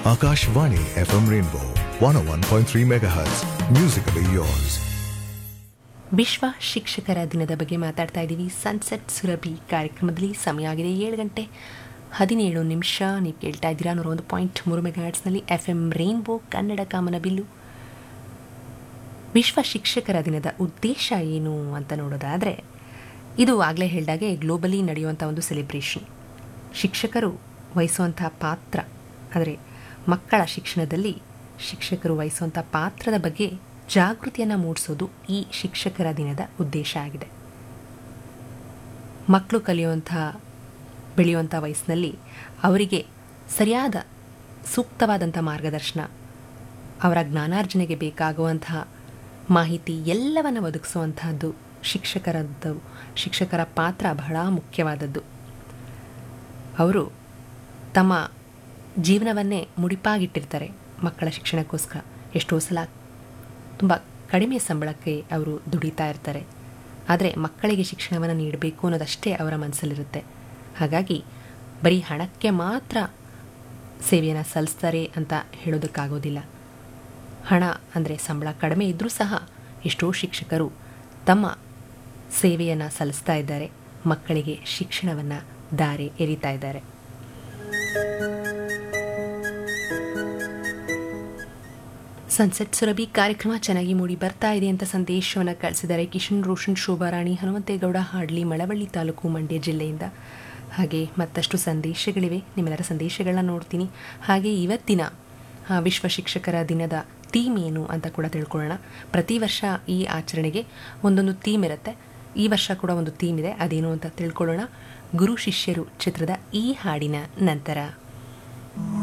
Akashvani FM Rainbow 101.3 MHz. Musically yours. ವಿಶ್ವ ಶಿಕ್ಷಕರ ದಿನದ ಬಗ್ಗೆ ಮಾತಾಡ್ತಾ ಇದ್ದೀವಿ ಸನ್ಸೆಟ್ ಸುರಭಿ ಕಾರ್ಯಕ್ರಮದಲ್ಲಿ ಸಮಯ ಆಗಿದೆ ಏಳು ಗಂಟೆ ಹದಿನೇಳು ನಿಮಿಷ ನೀವು ಕೇಳ್ತಾ ಇದ್ದೀರಾ ನೂರ ಒಂದು ಪಾಯಿಂಟ್ ಮೂರು ಮೆಗಾಟ್ಸ್ನಲ್ಲಿ ಎಫ್ ಎಂ ರೈನ್ಬೋ ಕನ್ನಡ ಕಾಮನಬಿಲ್ಲು ವಿಶ್ವ ಶಿಕ್ಷಕರ ದಿನದ ಉದ್ದೇಶ ಏನು ಅಂತ ನೋಡೋದಾದರೆ ಇದು ಆಗಲೇ ಹೇಳಿದಾಗೆ ಗ್ಲೋಬಲಿ ನಡೆಯುವಂಥ ಒಂದು ಸೆಲೆಬ್ರೇಷನ್ ಶಿಕ್ಷಕರು ವಹಿಸುವಂಥ ಪಾತ್ರ ಅಂದರೆ ಮಕ್ಕಳ ಶಿಕ್ಷಣದಲ್ಲಿ ಶಿಕ್ಷಕರು ವಹಿಸುವಂಥ ಪಾತ್ರದ ಬಗ್ಗೆ ಜಾಗೃತಿಯನ್ನು ಮೂಡಿಸೋದು ಈ ಶಿಕ್ಷಕರ ದಿನದ ಉದ್ದೇಶ ಆಗಿದೆ ಮಕ್ಕಳು ಕಲಿಯುವಂಥ ಬೆಳೆಯುವಂಥ ವಯಸ್ಸಿನಲ್ಲಿ ಅವರಿಗೆ ಸರಿಯಾದ ಸೂಕ್ತವಾದಂಥ ಮಾರ್ಗದರ್ಶನ ಅವರ ಜ್ಞಾನಾರ್ಜನೆಗೆ ಬೇಕಾಗುವಂತಹ ಮಾಹಿತಿ ಎಲ್ಲವನ್ನು ಒದಗಿಸುವಂತಹದ್ದು ಶಿಕ್ಷಕರದ್ದು ಶಿಕ್ಷಕರ ಪಾತ್ರ ಬಹಳ ಮುಖ್ಯವಾದದ್ದು ಅವರು ತಮ್ಮ ಜೀವನವನ್ನೇ ಮುಡಿಪಾಗಿಟ್ಟಿರ್ತಾರೆ ಮಕ್ಕಳ ಶಿಕ್ಷಣಕ್ಕೋಸ್ಕರ ಎಷ್ಟೋ ಸಲ ತುಂಬ ಕಡಿಮೆ ಸಂಬಳಕ್ಕೆ ಅವರು ದುಡಿತಾ ಇರ್ತಾರೆ ಆದರೆ ಮಕ್ಕಳಿಗೆ ಶಿಕ್ಷಣವನ್ನು ನೀಡಬೇಕು ಅನ್ನೋದಷ್ಟೇ ಅವರ ಮನಸ್ಸಲ್ಲಿರುತ್ತೆ ಹಾಗಾಗಿ ಬರೀ ಹಣಕ್ಕೆ ಮಾತ್ರ ಸೇವೆಯನ್ನು ಸಲ್ಲಿಸ್ತಾರೆ ಅಂತ ಹೇಳೋದಕ್ಕಾಗೋದಿಲ್ಲ ಹಣ ಅಂದರೆ ಸಂಬಳ ಕಡಿಮೆ ಇದ್ದರೂ ಸಹ ಎಷ್ಟೋ ಶಿಕ್ಷಕರು ತಮ್ಮ ಸೇವೆಯನ್ನು ಸಲ್ಲಿಸ್ತಾ ಇದ್ದಾರೆ ಮಕ್ಕಳಿಗೆ ಶಿಕ್ಷಣವನ್ನು ದಾರಿ ಎರಿತಾ ಇದ್ದಾರೆ ಸನ್ಸೆಟ್ ಸುರಭಿ ಕಾರ್ಯಕ್ರಮ ಚೆನ್ನಾಗಿ ಮೂಡಿ ಬರ್ತಾ ಇದೆ ಅಂತ ಸಂದೇಶವನ್ನು ಕಳಿಸಿದ್ದಾರೆ ಕಿಶನ್ ರೋಷನ್ ಶೋಭಾರಾಣಿ ಹನುಮಂತೇಗೌಡ ಹಾಡ್ಲಿ ಮಳವಳ್ಳಿ ತಾಲೂಕು ಮಂಡ್ಯ ಜಿಲ್ಲೆಯಿಂದ ಹಾಗೆ ಮತ್ತಷ್ಟು ಸಂದೇಶಗಳಿವೆ ನಿಮ್ಮೆಲ್ಲರ ಸಂದೇಶಗಳನ್ನ ನೋಡ್ತೀನಿ ಹಾಗೆ ಇವತ್ತಿನ ಆ, ವಿಶ್ವ ಶಿಕ್ಷಕರ ದಿನದ ಥೀಮ್ ಏನು ಅಂತ ಕೂಡ ತಿಳ್ಕೊಳ್ಳೋಣ ಪ್ರತಿ ವರ್ಷ ಈ ಆಚರಣೆಗೆ ಒಂದೊಂದು ಥೀಮ್ ಇರುತ್ತೆ ಈ ವರ್ಷ ಕೂಡ ಒಂದು ಥೀಮ್ ಇದೆ ಅದೇನು ಅಂತ ತಿಳ್ಕೊಳ್ಳೋಣ ಗುರು ಶಿಷ್ಯರು ಚಿತ್ರದ ಈ ಹಾಡಿನ ನಂತರ